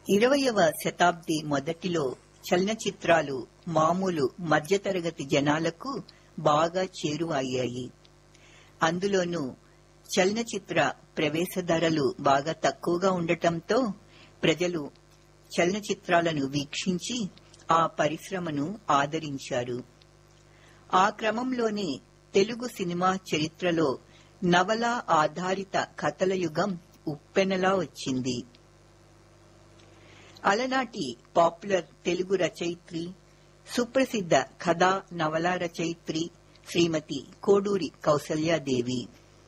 ఇరవయవ శతాబ్ది మొదటిలో చలనచిత్రాలు మామూలు మధ్యతరగతి జనాలకు బాగా చేరువయ్యాయి అందులోనూ చలనచిత్ర ప్రవేశ ధరలు బాగా తక్కువగా ఉండటంతో ప్రజలు చలనచిత్రాలను వీక్షించి ఆ పరిశ్రమను ఆదరించారు ఆ క్రమంలోనే తెలుగు సినిమా చరిత్రలో నవల ఆధారిత కథల యుగం ఉప్పెనలా వచ్చింది అలనాటి పాపులర్ తెలుగు రచయిత్రి సుప్రసిద్ధ కథా నవలా రచయిత్రి శ్రీమతి కోడూరి కౌసల్యాదేవి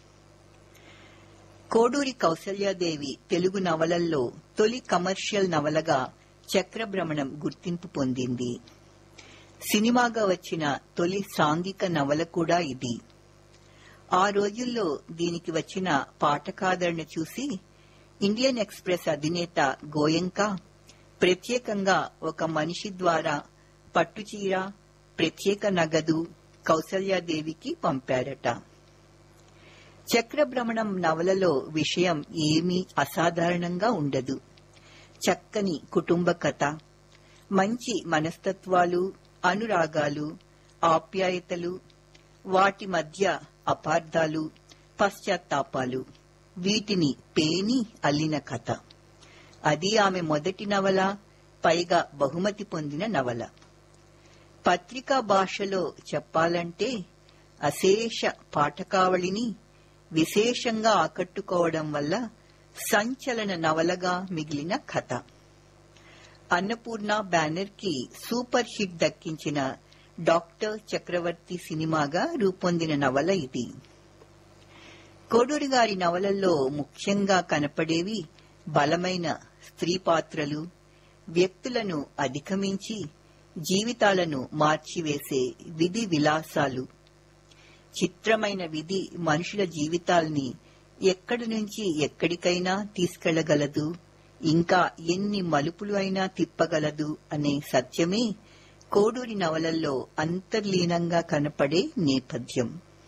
కోడూరి కౌసల్యాదేవి తెలుగు నవలల్లో తొలి కమర్షియల్ నవలగా చక్రభ్రమణం గుర్తింపు పొందింది సినిమాగా వచ్చిన తొలి సాంఘిక నవల కూడా ఇది ఆ రోజుల్లో దీనికి వచ్చిన పాఠకాదరణ చూసి ఇండియన్ ఎక్స్ప్రెస్ అధినేత గోయంక ప్రత్యేకంగా ఒక మనిషి ద్వారా పట్టుచీర ప్రత్యేక నగదు కౌసల్యాదేవికి పంపారట చక్రభ్రమణం నవలలో విషయం ఏమీ అసాధారణంగా ఉండదు చక్కని కుటుంబ కథ మంచి మనస్తత్వాలు అనురాగాలు ఆప్యాయతలు వాటి మధ్య అపార్థాలు పశ్చాత్తాపాలు వీటిని పేని అల్లిన కథ అది ఆమె మొదటి నవల పైగా బహుమతి పొందిన నవల పత్రికా భాషలో చెప్పాలంటే అశేష పాఠకావళిని విశేషంగా ఆకట్టుకోవడం వల్ల సంచలన నవలగా మిగిలిన కథ అన్నపూర్ణ బ్యానర్ కి సూపర్ హిట్ దక్కించిన డాక్టర్ చక్రవర్తి సినిమాగా రూపొందిన నవల ఇది కోడూరి గారి నవలల్లో ముఖ్యంగా కనపడేవి బలమైన స్త్రీ పాత్రలు వ్యక్తులను అధిగమించి జీవితాలను మార్చివేసే విధి విలాసాలు చిత్రమైన విధి మనుషుల జీవితాల్ని ఎక్కడి నుంచి ఎక్కడికైనా తీసుకెళ్లగలదు ఇంకా ఎన్ని మలుపులు అయినా తిప్పగలదు అనే సత్యమే కోడూరి నవలల్లో అంతర్లీనంగా కనపడే నేపథ్యం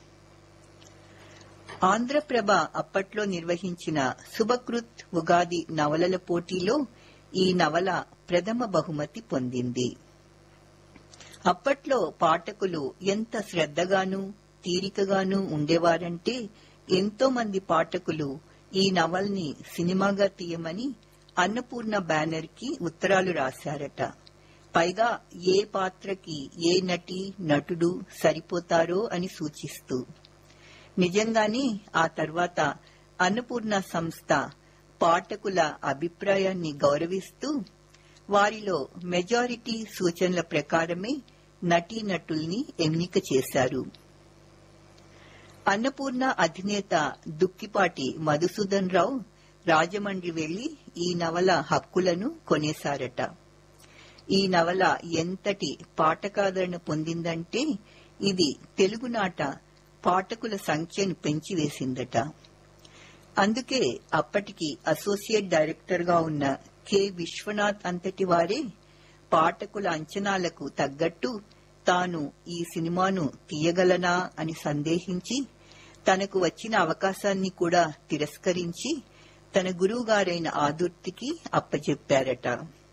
ఆంధ్రప్రభ అప్పట్లో నిర్వహించిన శుభకృత్ ఉగాది నవలల పోటీలో ఈ నవల ప్రథమ బహుమతి పొందింది అప్పట్లో పాఠకులు ఎంత శ్రద్ధగానూ తీరికగానూ ఉండేవారంటే ఎంతో మంది పాఠకులు ఈ నవల్ని సినిమాగా తీయమని అన్నపూర్ణ బ్యానర్ కి ఉత్తరాలు రాశారట పైగా ఏ పాత్రకి ఏ నటి నటుడు సరిపోతారో అని సూచిస్తూ నిజంగానే ఆ తర్వాత అన్నపూర్ణ సంస్థ పాఠకుల అభిప్రాయాన్ని గౌరవిస్తూ వారిలో మెజారిటీ సూచనల ప్రకారమే నటీనటుల్ని ఎన్నిక చేశారు అన్నపూర్ణ అధినేత దుక్కిపాటి మధుసూదన్ రావు రాజమండ్రి వెళ్లి ఈ నవల హక్కులను కొనేశారట ఈ నవల ఎంతటి పాఠకాదరణ పొందిందంటే ఇది తెలుగునాట పాఠకుల సంఖ్యను పెంచివేసిందట అందుకే అప్పటికి అసోసియేట్ డైరెక్టర్ గా ఉన్న కె విశ్వనాథ్ అంతటి వారే పాఠకుల అంచనాలకు తగ్గట్టు తాను ఈ సినిమాను తీయగలనా అని సందేహించి తనకు వచ్చిన అవకాశాన్ని కూడా తిరస్కరించి తన గురువుగారైన ఆదుర్తికి అప్పచెప్పారట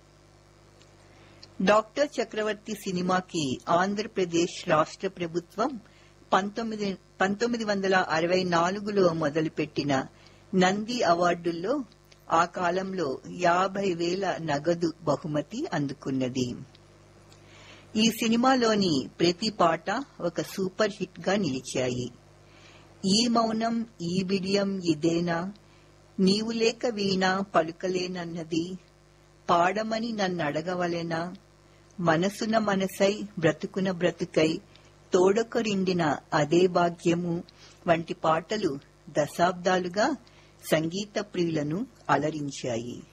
డాక్టర్ చక్రవర్తి సినిమాకి ఆంధ్రప్రదేశ్ రాష్ట్ర ప్రభుత్వం పంతొమ్మిది పంతొమ్మిది వందల అరవై నాలుగులో మొదలుపెట్టిన నంది అవార్డుల్లో ఆ కాలంలో యాభై వేల నగదు బహుమతి అందుకున్నది ఈ సినిమాలోని ప్రతి పాట ఒక సూపర్ హిట్ గా నిలిచాయి ఈ మౌనం ఈ బిడియం ఇదేనా నీవు లేక వీణ పలుకలేనన్నది పాడమని నన్నడగవలెనా మనసున మనసై బ్రతుకున బ్రతుకై తోడొకరిండిన అదే భాగ్యము వంటి పాటలు దశాబ్దాలుగా సంగీత ప్రియులను అలరించాయి